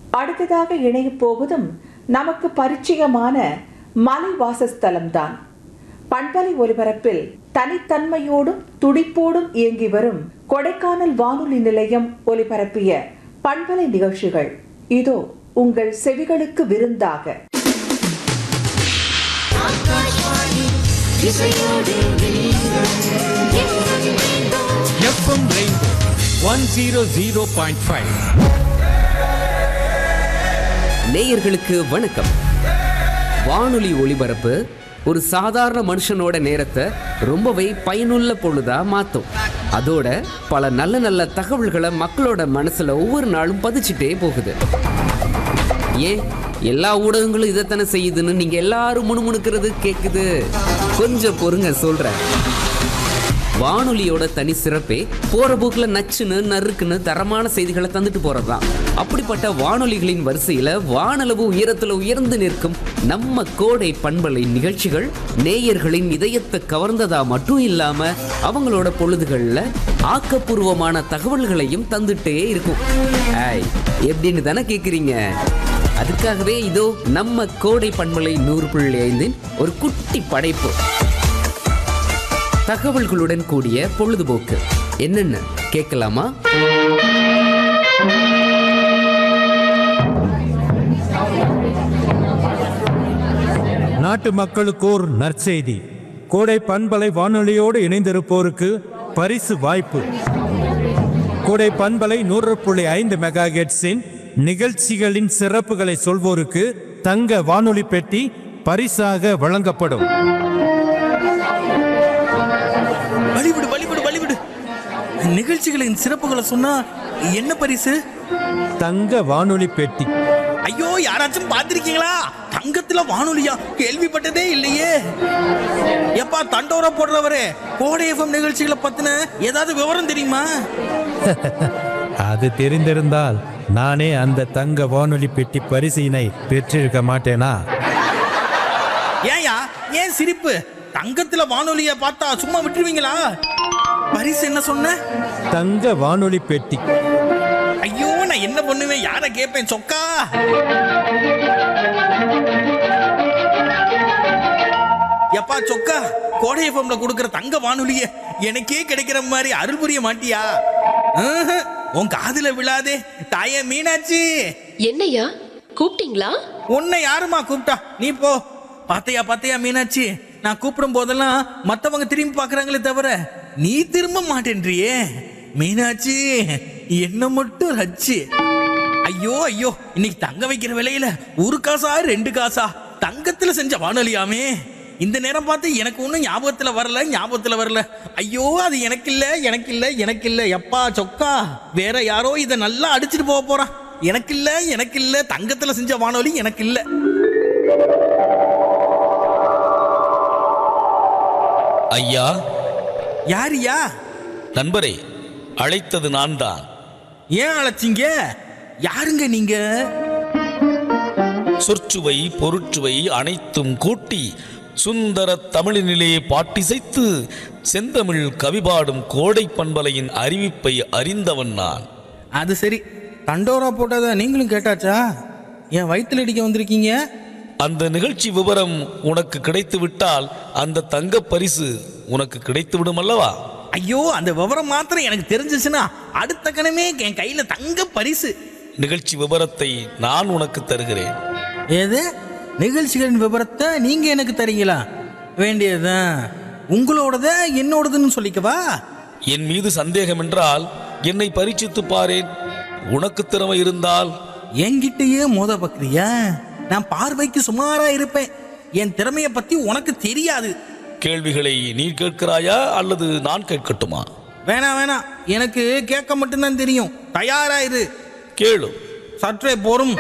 அடுத்ததாக இணையப் போவதும் நமக்கு பரிச்சயமான மலை வாசஸ்தலம்தான் பண்பலை ஒலிபரப்பில் தனித்தன்மையோடும் துடிப்போடும் இயங்கி வரும் கொடைக்கானல் வானொலி நிலையம் ஒலிபரப்பிய பண்பலை நிகழ்ச்சிகள் இதோ உங்கள் செவிகளுக்கு விருந்தாக FM rainbow one zero zero point five நேயர்களுக்கு வணக்கம் வானொலி ஒளிபரப்பு ஒரு சாதாரண மனுஷனோட நேரத்தை ரொம்பவே பயனுள்ள பொழுதா மாத்தும் அதோட பல நல்ல நல்ல தகவல்களை மக்களோட மனசுல ஒவ்வொரு நாளும் பதிச்சுட்டே போகுது ஏன் எல்லா ஊடகங்களும் இதைத்தானே செய்யுதுன்னு நீங்க எல்லாரும் முணுமுணுக்கிறது கேக்குது கொஞ்சம் பொறுங்க சொல்றேன் வானொலியோட தனி சிறப்பே போற போக்குல நச்சுன்னு நறுக்குன்னு தரமான செய்திகளை தந்துட்டு போறதுதான் அப்படிப்பட்ட வானொலிகளின் வரிசையில வானளவு உயரத்துல உயர்ந்து நிற்கும் நம்ம கோடை பண்பலை நிகழ்ச்சிகள் நேயர்களின் இதயத்தை கவர்ந்ததா மட்டும் இல்லாம அவங்களோட பொழுதுகள்ல ஆக்கப்பூர்வமான தகவல்களையும் தந்துட்டே இருக்கும் ஏய் எப்படின்னு தானே கேக்குறீங்க அதுக்காகவே இதோ நம்ம கோடை பண்பலை நூறு புள்ளி ஐந்தின் ஒரு குட்டி படைப்பு தகவல்களுடன் கூடிய பொழுதுபோக்கு என்னென்ன கேட்கலாமா நாட்டு மக்களுக்கு ஒரு நற்செய்தி கோடை பண்பலை வானொலியோடு இணைந்திருப்போருக்கு பரிசு வாய்ப்பு கோடை பண்பலை நூறு புள்ளி ஐந்து மெகா நிகழ்ச்சிகளின் சிறப்புகளை சொல்வோருக்கு தங்க வானொலி பெட்டி பரிசாக வழங்கப்படும் வழிவிடு வழிவிடு வழிவிடு நிகழ்ச்சிகளின் சிறப்புகளை சொன்னா என்ன பரிசு தங்க வானொலி பெட்டி ஐயோ யாராச்சும் பார்த்திருக்கீங்களா தங்கத்துல வானொலியா கேள்விப்பட்டதே இல்லையே எப்பா தண்டோரா போடுறவரே கோடை எஃப்எம் நிகழ்ச்சிகளை பத்தின ஏதாவது விவரம் தெரியுமா அது தெரிந்திருந்தால் நானே அந்த தங்க வானொலி பெட்டி பரிசினை பெற்றிருக்க மாட்டேனா ஏயா ஏன் சிரிப்பு தங்கத்துல வானொலிய பார்த்தா சும்மா விட்டுருவீங்களா பரிசு என்ன சொன்ன தங்க வானொலி பெட்டி ஐயோ நான் என்ன பண்ணுவேன் யார கேட்பேன் சொக்கா எப்பா சொக்கா கோடை எஃப்எம்ல கொடுக்கிற தங்க வானொலிய எனக்கே கிடைக்கிற மாதிரி அருள் புரிய மாட்டியா ஆஹ், உன் காதுல விழாதே தாயே மீனாட்சி என்னையா கூப்பிட்டீங்களா உன்னை யாருமா கூப்பிட்டா நீ போ பாத்தையா பாத்தையா மீனாட்சி நான் கூப்பிடும் போதெல்லாம் மத்தவங்க திரும்பி பார்க்கறாங்களே தவிர நீ திரும்ப மாட்டேன்றியே மீனாட்சி என்ன மட்டும் ரச்சி ஐயோ ஐயோ இன்னைக்கு தங்க வைக்கிற விலையில ஒரு காசா ரெண்டு காசா தங்கத்துல செஞ்ச வானொலியாமே இந்த நேரம் பார்த்து எனக்கு ஒன்றும் ஞாபகத்துல வரல ஞாபகத்துல வரல ஐயோ அது எனக்கு இல்ல எனக்கு இல்ல எனக்கு இல்ல எப்பா சொக்கா வேற யாரோ இதை நல்லா அடிச்சிட்டு போக போறான் எனக்கு இல்ல எனக்கு இல்ல தங்கத்துல செஞ்ச வானொலி எனக்கு இல்ல ஐயா யாரியா நண்பரே அழைத்தது நான் தான் ஏன் அழைச்சிங்க யாருங்க நீங்க சொற்சுவை பொருட்சுவை அனைத்தும் கூட்டி சுந்தர தமிழினிலே பாட்டிசைத்து செந்தமிழ் கவிபாடும் கோடை பண்பலையின் அறிவிப்பை அறிந்தவன் நான் அது சரி தண்டோரா போட்டதை நீங்களும் கேட்டாச்சா என் வயித்துல அடிக்க வந்திருக்கீங்க அந்த நிகழ்ச்சி விவரம் உனக்கு கிடைத்து விட்டால் அந்த தங்க பரிசு உனக்கு கிடைத்து விடும் அல்லவா ஐயோ அந்த விவரம் மாத்திரம் எனக்கு தெரிஞ்சிச்சுன்னா அடுத்த கணமே என் கையில தங்க பரிசு நிகழ்ச்சி விவரத்தை நான் உனக்கு தருகிறேன் ஏது நிகழ்ச்சிகளின் விவரத்தை நீங்க எனக்கு தரீங்களா வேண்டியதுதான் உங்களோடத என்னோடதுன்னு சொல்லிக்கவா என் மீது சந்தேகம் என்றால் என்னை பரீட்சித்து பாரேன் உனக்கு திறமை இருந்தால் என்கிட்டயே மோத பக்ரியா நான் பார்வைக்கு சுமாரா இருப்பேன் என் திறமைய பத்தி உனக்கு தெரியாது கேள்விகளை நீ கேட்கிறாயா அல்லது நான் கேட்கட்டுமா வேணாம் வேணாம் எனக்கு கேட்க மட்டும்தான் தெரியும் தயாரா இரு கேளு சற்றே போரும்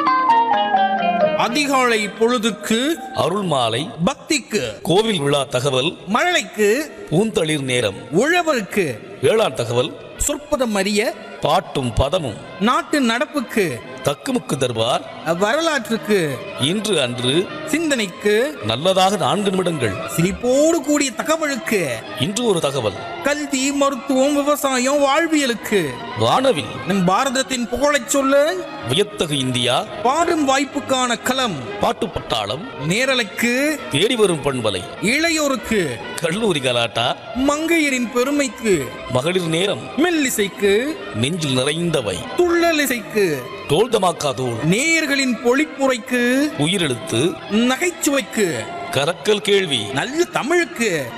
அதிகாலை பொழுதுக்கு அருள் மாலை பக்திக்கு கோவில் விழா தகவல் மழலைக்கு பூந்தளிர் நேரம் உழவருக்கு வேளாண் தகவல் சொற்பதம் அறிய பாட்டும் பதமும் நாட்டு நடப்புக்கு தக்குமுக்கு தர்பார் வரலாற்றுக்கு இன்று அன்று சிந்தனைக்கு நல்லதாக நான்கு நிமிடங்கள் சிரிப்போடு கூடிய தகவலுக்கு இன்று ஒரு தகவல் கல்வி மருத்துவம் விவசாயம் வாழ்வியலுக்கு வானவில் நம் பாரதத்தின் புகழைச் சொல்ல வியத்தகு இந்தியா பாடும் வாய்ப்புக்கான களம் பாட்டு பட்டாளம் நேரலுக்கு தேடி வரும் பண்பலை இளையோருக்கு கல்லூரி கலாட்டா மங்கையரின் பெருமைக்கு மகளிர் நேரம் மெல்லிசைக்கு நெஞ்சில் நிறைந்தவை துள்ளலிசைக்கு தோல் தமாக்கா தோல் நேயர்களின் பொழிப்புரைக்கு உயிரெழுத்து நகைச்சுவைக்கு கரக்கல் கேள்வி நல்ல தமிழுக்கு